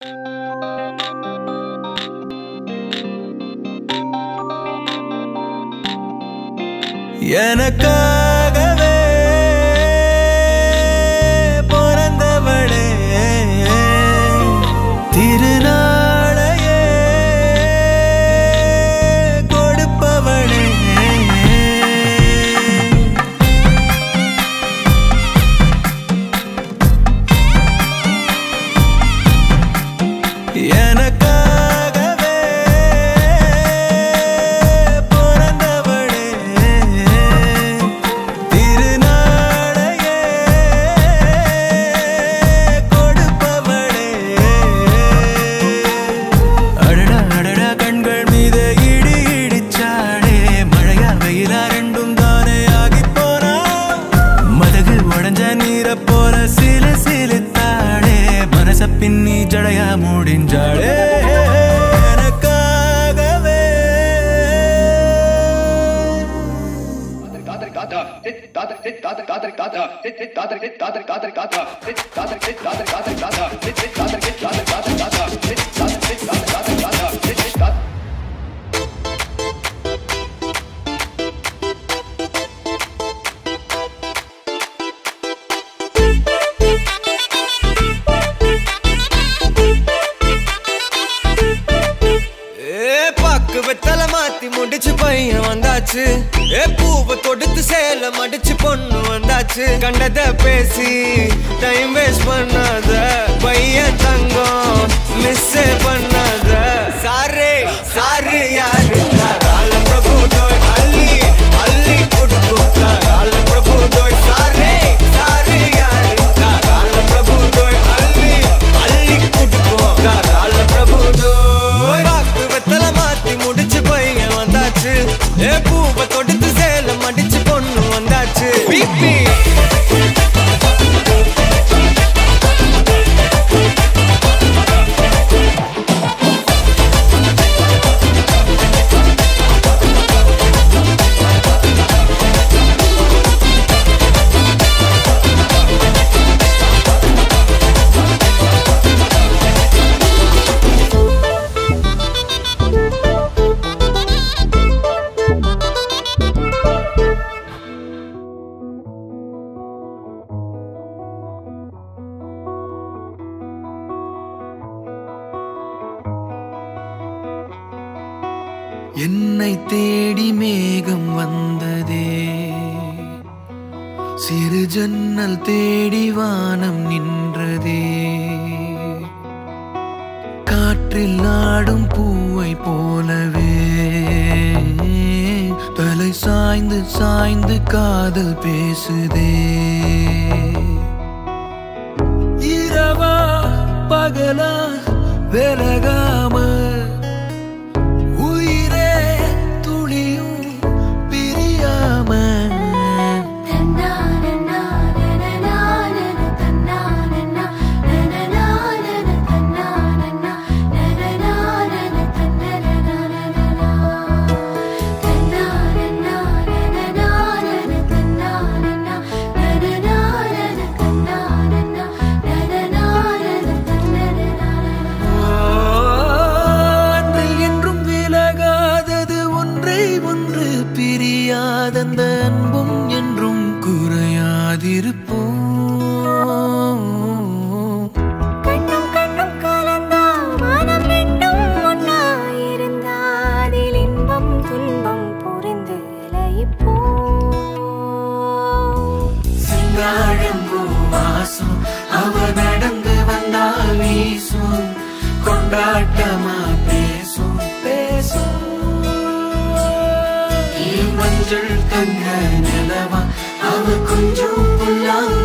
எனக்காகவே பிறந்தவளே திருநாளையே கொடுப்பவளே எனக்காகவே பிறந்தவளே திருநாளையே கொடுப்பவளே அடடா அடடா கண்கள் மீது இடி இடிச்சாடே மழையா வெயிலா ரெண்டும் தானே ஆகி போனா மதகு உடஞ்ச நீர போல சிலு சிலுத்தாடே மனச பின்னி ஜடையா முடிஞ்சாடே எனக்காகவே ஏ பாக்கு வெத்தல மாத்தி முடிச்சு பையன் வந்தாச்சு ஏ பூவை தொடுத்து சேல மடிச்சு பொண்ணு வந்தாச்சு கண்டத பேசி டைம் வேஸ்ட் பண்ணாத பையன் தங்கம் மிஸ் பண்ணாத சாரே சாரு யாரு கால பிரபு தோய் அள்ளி அள்ளி கொடுத்து கால பிரபு தோய் சாரே சாரு யாரு கால பிரபு தோய் அள்ளி அள்ளி கொடுத்து கால பிரபு தோய் வாக்கு வெத்தல மாத்தி முடிச்சு பையன் வந்தாச்சு ஏ பூவை தொடுத்து சேல மடிச்சு பொண்ணு வந்தாச்சு பிபி என்னை தேடி மேகம் வந்ததே சிறு ஜன்னல் தேடி வானம் நின்றதே காற்றில் ஆடும் பூவை போலவே தலை சாய்ந்து சாய்ந்து காதல் பேசுதே இரவா பகலா விலகாம உயிரே துளியும் பிரியாம அன்றில் என்றும் விலகாதது ஒன்றை ஒன்று பிரியாதந்த அன்பும் என்றும் குறையாதிருப்போம் கண்ணும் கண்ணும் கலந்தா மனம் ரெண்டும் ஒன்னாயிருந்தா அதில் இன்பம் துன்பம் புரிந்து லயிப்போம் சிங்காழம் வாசம் அவ நடந்து வந்தால் வீசும் கொண்டாட்டமா பேசும் பேசும் ஏ மஞ்சள் தங்க நிலவா அவ கொஞ்சம் புல்லாம்